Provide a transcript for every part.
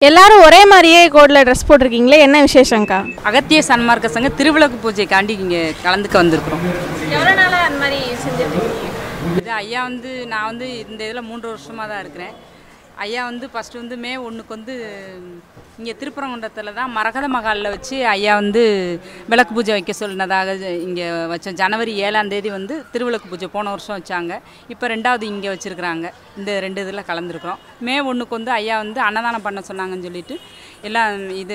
எல்லாரும் ஒரே மாதிரியே கோடில் ட்ரெஸ் போட்டிருக்கீங்களே என்ன விசேஷங்க்கா அகத்திய சன்மார்க்க சங்க திருவிளக்கு பூஜைக்காண்டி இங்கே கலந்துக்க வந்திருக்கிறோம் எவ்வளோ நாளாக அந்த மாதிரி செஞ்சுட்டு இது ஐயா வந்து நான் வந்து இந்த இதில் மூன்று வருஷமாக தான் இருக்கிறேன் ஐயா வந்து ஃபஸ்ட்டு வந்து மே ஒன்றுக்கு வந்து இங்கே திருப்பரங்குன்றத்தில் தான் மரகத மகாலில் வச்சு ஐயா வந்து விளக்கு பூஜை வைக்க சொன்னதாக இங்கே வச்சோம் ஜனவரி ஏழாம் தேதி வந்து திருவிளக்கு பூஜை போன வருஷம் வச்சாங்க இப்போ ரெண்டாவது இங்கே வச்சுருக்குறாங்க இந்த ரெண்டு இதில் கலந்துருக்குறோம் மே ஒன்றுக்கு வந்து ஐயா வந்து அன்னதானம் பண்ண சொன்னாங்கன்னு சொல்லிட்டு எல்லாம் இது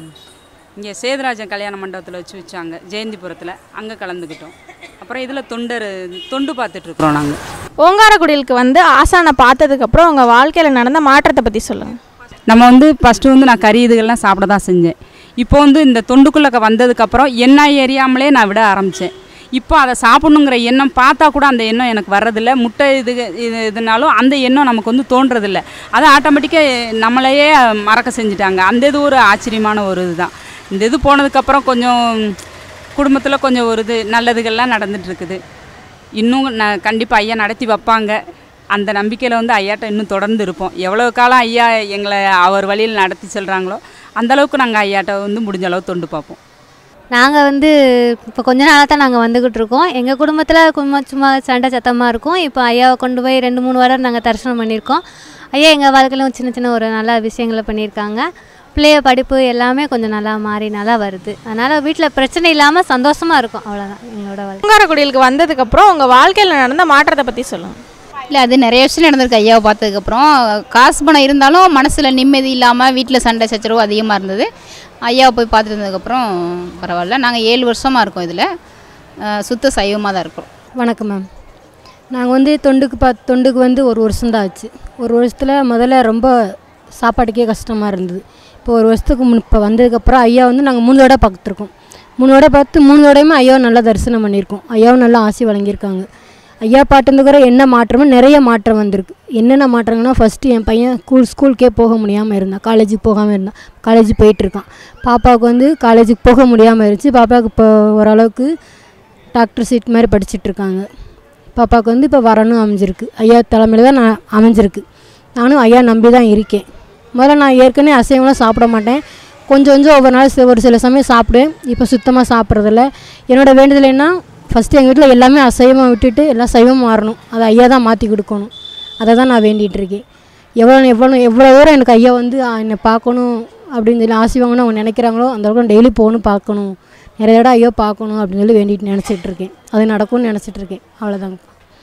இங்கே சேதுராஜன் கல்யாண மண்டபத்தில் வச்சு வச்சாங்க ஜெயந்திபுரத்தில் அங்கே கலந்துக்கிட்டோம் அப்புறம் இதில் தொண்டர் தொண்டு பார்த்துட்ருக்குறோம் நாங்கள் ஓங்காரக்குடிலுக்கு வந்து ஆசானை பார்த்ததுக்கப்புறம் உங்கள் வாழ்க்கையில் நடந்த மாற்றத்தை பற்றி சொல்லுங்கள் நம்ம வந்து ஃபஸ்ட்டு வந்து நான் கறி இதுகள்லாம் சாப்பிட தான் செஞ்சேன் இப்போ வந்து இந்த தொண்டுக்குள்ளே வந்ததுக்கப்புறம் என்ன எரியாமலே நான் விட ஆரம்பித்தேன் இப்போ அதை சாப்பிடணுங்கிற எண்ணம் பார்த்தா கூட அந்த எண்ணம் எனக்கு வர்றதில்ல முட்டை இது இது இதுனாலும் அந்த எண்ணம் நமக்கு வந்து தோன்றதில்ல அது ஆட்டோமேட்டிக்காக நம்மளையே மறக்க செஞ்சுட்டாங்க அந்த இது ஒரு ஆச்சரியமான ஒரு இதுதான் இந்த இது போனதுக்கப்புறம் கொஞ்சம் குடும்பத்தில் கொஞ்சம் ஒரு இது நல்லதுகள்லாம் நடந்துட்டு இருக்குது இன்னும் நான் கண்டிப்பாக ஐயா நடத்தி வைப்பாங்க அந்த நம்பிக்கையில் வந்து ஐயாட்ட இன்னும் தொடர்ந்து இருப்போம் எவ்வளோ காலம் ஐயா எங்களை அவர் வழியில் நடத்தி செல்கிறாங்களோ அந்த அளவுக்கு நாங்கள் ஐயாட்ட வந்து முடிஞ்ச அளவு தொண்டு பார்ப்போம் நாங்கள் வந்து இப்போ கொஞ்ச நாளாக தான் நாங்கள் வந்துக்கிட்டு இருக்கோம் எங்கள் குடும்பத்தில் சும்மா சும்மா சண்டை சத்தமாக இருக்கும் இப்போ ஐயாவை கொண்டு போய் ரெண்டு மூணு வாரம் நாங்கள் தரிசனம் பண்ணியிருக்கோம் ஐயா எங்கள் வாழ்க்கையிலும் சின்ன சின்ன ஒரு நல்ல விஷயங்களை பண்ணியிருக்காங்க பிள்ளைய படிப்பு எல்லாமே கொஞ்சம் நல்லா மாறி நல்லா வருது அதனால் வீட்டில் பிரச்சனை இல்லாமல் சந்தோஷமாக இருக்கும் அவ்வளோதான் எங்களோட வாழ்க்கை ஓங்காரக்குடிலுக்கு வந்ததுக்கப்புறம் உங்கள் வாழ்க்கையில் நடந்த மாற்றத்தை பற்றி சொல்லுங்கள் இல்லை அது நிறைய விஷயம் நடந்திருக்கு ஐயாவை பார்த்ததுக்கப்புறம் காசு பணம் இருந்தாலும் மனசில் நிம்மதி இல்லாமல் வீட்டில் சண்டை சச்சரவு அதிகமாக இருந்தது ஐயாவை போய் பார்த்துட்டு வந்ததுக்கப்புறம் பரவாயில்ல நாங்கள் ஏழு வருஷமாக இருக்கோம் இதில் சுத்த சைவமாக தான் இருக்கிறோம் வணக்கம் மேம் நாங்கள் வந்து தொண்டுக்கு பா தொண்டுக்கு வந்து ஒரு வருஷம் தான் ஆச்சு ஒரு வருஷத்தில் முதல்ல ரொம்ப சாப்பாட்டுக்கே கஷ்டமாக இருந்தது இப்போ ஒரு வருஷத்துக்கு முன் இப்போ வந்ததுக்கப்புறம் ஐயா வந்து நாங்கள் மூணு தடவை பார்த்துருக்கோம் மூணு தடவை பார்த்து மூணு தடவையுமே ஐயாவை நல்லா தரிசனம் பண்ணியிருக்கோம் ஐயாவும் நல்லா ஆசி வழங்கியிருக்காங்க ஐயா பாட்டுந்துக்கிற என்ன மாற்றமோ நிறைய மாற்றம் வந்திருக்கு என்னென்ன மாற்றங்கன்னா ஃபஸ்ட்டு என் பையன் ஸ்கூல் ஸ்கூலுக்கே போக முடியாமல் இருந்தான் காலேஜுக்கு போகாமல் இருந்தான் காலேஜ் போயிட்டுருக்கான் பாப்பாவுக்கு வந்து காலேஜுக்கு போக முடியாமல் இருந்துச்சு பாப்பாவுக்கு இப்போ ஓரளவுக்கு டாக்டர் சீட் மாதிரி படிச்சுட்டு இருக்காங்க பாப்பாவுக்கு வந்து இப்போ வரணும் அமைஞ்சிருக்கு ஐயா தலைமையில் தான் நான் அமைஞ்சிருக்கு நானும் ஐயா நம்பி தான் இருக்கேன் முதல்ல நான் ஏற்கனவே அசைவம்லாம் சாப்பிட மாட்டேன் கொஞ்சம் கொஞ்சம் ஒவ்வொரு நாள் சி- ஒரு சில சமயம் சாப்பிடுவேன் இப்போ சுத்தமாக சாப்பிட்றதில்ல என்னோடய வேண்டுதல் என்ன ஃபஸ்ட்டு எங்கள் வீட்டில் எல்லாமே அசைவமாக விட்டுட்டு எல்லாம் சைவம் மாறணும் அதை ஐயா தான் மாற்றி கொடுக்கணும் அதை தான் நான் வேண்டிகிட்டு இருக்கேன் எவ்வளோ எவ்வளோ எவ்வளோ தூரம் எனக்கு ஐயா வந்து ஆ, என்னை பார்க்கணும் அப்படின்னு சொல்லி ஆசை வாங்கணும் அவங்க நினைக்கிறாங்களோ அந்த அளவுக்கு டெய்லி போகணும் பார்க்கணும் நிறைய தடவை ஐயோ பார்க்கணும் அப்படின்னு சொல்லி வேண்டிட்டு நினச்சிட்டு இருக்கேன் அது நடக்கும்னு நினச்சிட்டு இருக்கேன் அவ்வளோதாங்க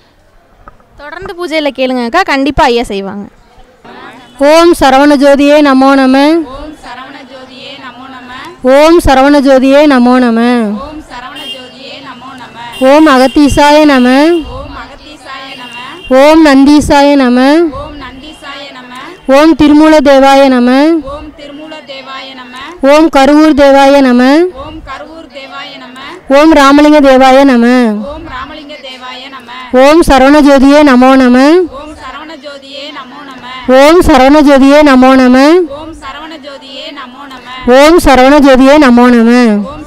தொடர்ந்து பூஜையில் கேளுங்கக்கா கண்டிப்பாக ஐயா செய்வாங்க ஓம் சரவண ஜோதியே நமோ நம ஓம் சரவண ஜோதியே நமோ நம ஓம் சரவண ஜோதியே நமோ நம ஓம் சரவண ஜோதியே நமோ நம ஓம் அகத்தீசாய நம ஓம் அகத்தீசாய நம ஓம் நந்தீசாய நம ஓம் நந்தீசாய நம ஓம் திருமூல தேவாய நம ஓம் திருமூல தேவாய நம ஓம் கருவூர் தேவாய நம ஓம் கருவூர் தேவாய நம ஓம் ராமலிங்க தேவாய நம ஓம் ராமலிங்க தேவாய நம ஓம் சரவண ஜோதியே நமோ நம ஓம் சரவண ஜோதியே நமோ நம ஓம் சரவண ஜோதியே நமோ நம ஓம் சரவண ஜோதியே நமோ நம ஓம் சரவண ஜோதியே நமோ நம ஓம்